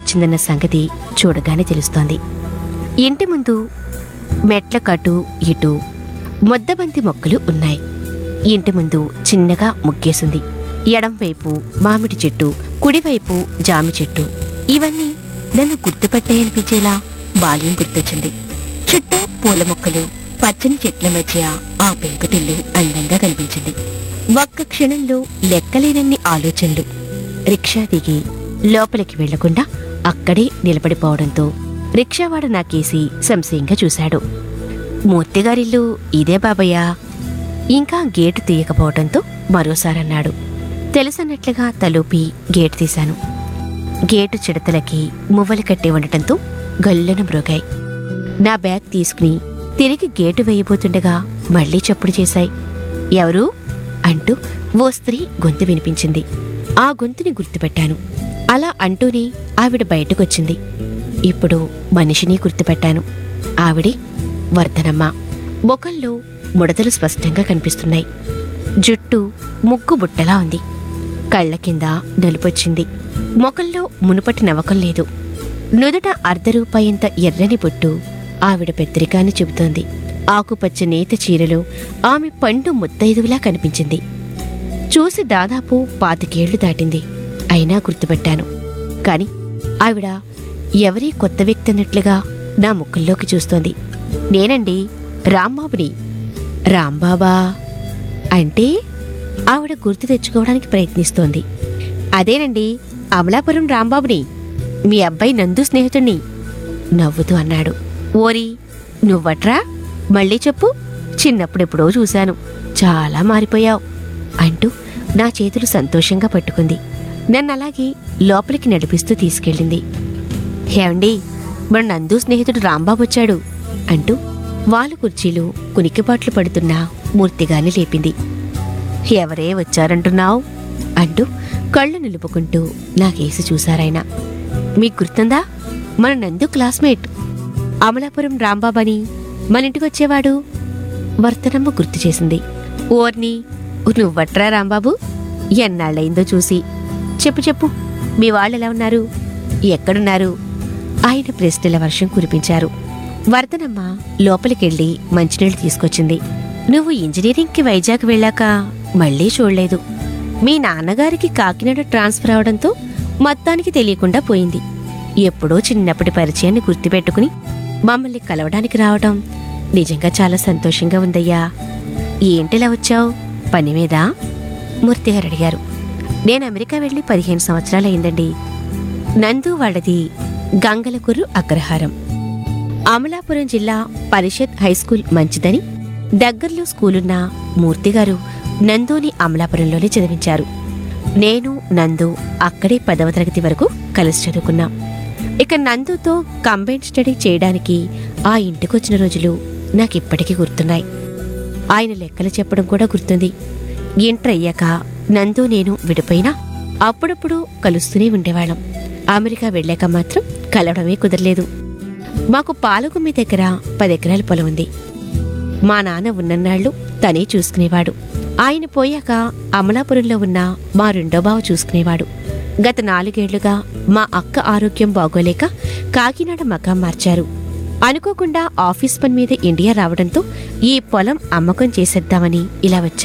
వచ్చిందన్న సంగతి చూడగానే తెలుస్తోంది ఇంటి ముందు మెట్ల కటు ఇటు ముద్దబంతి మొక్కలు ఉన్నాయి ఇంటి ముందు చిన్నగా ముగ్గేసింది ఎడంవైపు మామిడి చెట్టు కుడివైపు జామి చెట్టు ఇవన్నీ నన్ను గుర్తుపట్టాయనిపించేలా బాల్యం గుర్తొచ్చింది చుట్టూ పూల మొక్కలు పచ్చని చెట్ల మధ్య ఆ పెంకుటిల్లు అందంగా కనిపించింది ఒక్క క్షణంలో లెక్కలేనన్ని ఆలోచనలు రిక్షా దిగి లోపలికి వెళ్లకుండా అక్కడే నిలబడిపోవడంతో రిక్షావాడు నాకేసి సంశయంగా చూశాడు మూర్తిగారిల్లు ఇదే బాబయ్యా ఇంకా గేటు తీయకపోవడంతో మరోసారన్నాడు తెలుసన్నట్లుగా తలూపి గేటు తీశాను గేటు చిడతలకి మువ్వలు కట్టి ఉండటంతో గల్లున మ్రోగాయి నా బ్యాగ్ తీసుకుని తిరిగి గేటు వేయబోతుండగా మళ్ళీ చప్పుడు చేశాయి ఎవరు అంటూ ఓ స్త్రీ గొంతు వినిపించింది ఆ గొంతుని గుర్తుపెట్టాను అలా అంటూనే ఆవిడ బయటకొచ్చింది ఇప్పుడు మనిషిని గుర్తుపెట్టాను ఆవిడే వర్ధనమ్మ ముఖంలో ముడతలు స్పష్టంగా కనిపిస్తున్నాయి జుట్టు ముగ్గు బుట్టలా ఉంది కళ్ళ కింద నలుపొచ్చింది ముఖంలో మునుపటి నవకం లేదు నుదుట అర్ధ రూపాయంత ఎర్రని బొట్టు ఆవిడ పెద్దరికాన్ని చెబుతోంది ఆకుపచ్చ నేత చీరలో ఆమె పండు ముత్తైదువులా కనిపించింది చూసి దాదాపు పాతికేళ్లు దాటింది అయినా గుర్తుపెట్టాను కాని ఆవిడ ఎవరీ కొత్త వ్యక్తి అన్నట్లుగా నా ముఖంలోకి చూస్తోంది నేనండి రాంబాబుని రాంబాబా అంటే ఆవిడ గుర్తు తెచ్చుకోవడానికి ప్రయత్నిస్తోంది అదేనండి అమలాపురం రాంబాబుని మీ అబ్బాయి నందు స్నేహితుణ్ణి నవ్వుతూ అన్నాడు ఓరి నువ్వట్రా మళ్ళీ చెప్పు చిన్నప్పుడెప్పుడో చూశాను చాలా మారిపోయావు అంటూ నా చేతులు సంతోషంగా పట్టుకుంది నన్ను అలాగే లోపలికి నడిపిస్తూ తీసుకెళ్ళింది ఏమండి మన నందు స్నేహితుడు రాంబాబు వచ్చాడు అంటూ వాళ్ళ కుర్చీలో కునికిపాట్లు పడుతున్న మూర్తిగాని లేపింది ఎవరే వచ్చారంటున్నావు అంటూ కళ్ళు నిలుపుకుంటూ నాకేసి చూశారాయన మీకు గుర్తుందా మన నందు క్లాస్మేట్ అమలాపురం రాంబాబని మన ఇంటికి వచ్చేవాడు వర్తనమ్మ గుర్తు చేసింది ఓర్ని నువ్వట్రా రాంబాబు ఎన్నాళ్ళయిందో చూసి చెప్పు చెప్పు మీ వాళ్ళు ఎలా ఉన్నారు ఎక్కడున్నారు ఆయన ప్రశ్నల వర్షం కురిపించారు వర్ధనమ్మ లోపలికెళ్ళి మంచినీళ్ళు తీసుకొచ్చింది నువ్వు ఇంజనీరింగ్కి వైజాగ్ వెళ్ళాక మళ్ళీ చూడలేదు మీ నాన్నగారికి కాకినాడ ట్రాన్స్ఫర్ అవడంతో మొత్తానికి తెలియకుండా పోయింది ఎప్పుడో చిన్నప్పటి పరిచయాన్ని గుర్తుపెట్టుకుని మమ్మల్ని కలవడానికి రావడం నిజంగా చాలా సంతోషంగా ఉందయ్యా ఏంటిలా వచ్చావు పని మీద మూర్తి గారు అడిగారు నేను అమెరికా వెళ్ళి పదిహేను సంవత్సరాలయ్యిందండి నందు వాళ్ళది గంగలకుర్రు అగ్రహారం అమలాపురం జిల్లా పరిషత్ హైస్కూల్ మంచిదని దగ్గర్లో స్కూలున్న మూర్తిగారు నందుని అమలాపురంలోనే చదివించారు నేను నందు అక్కడే పదవ తరగతి వరకు కలిసి చదువుకున్నాం ఇక నందుతో కంబైన్ స్టడీ చేయడానికి ఆ ఇంటికొచ్చిన రోజులు నాకిప్పటికీ గుర్తున్నాయి ఆయన లెక్కలు చెప్పడం కూడా గుర్తుంది ఇంటర్ అయ్యాక నందు నేను విడిపోయినా అప్పుడప్పుడు కలుస్తూనే ఉండేవాళ్ళం అమెరికా వెళ్ళాక మాత్రం కలవడమే కుదరలేదు మాకు పాలగుమ్మి దగ్గర పది ఎకరాల పొలం ఉంది మా నాన్న ఉన్నన్నాళ్ళు తనే చూసుకునేవాడు ఆయన పోయాక అమలాపురంలో ఉన్న మా రెండో బావ చూసుకునేవాడు గత నాలుగేళ్లుగా మా అక్క ఆరోగ్యం బాగోలేక కాకినాడ మకాం మార్చారు అనుకోకుండా ఆఫీస్ పని మీద ఇండియా రావడంతో ఈ పొలం అమ్మకం చేసేద్దామని ఇలా వచ్చా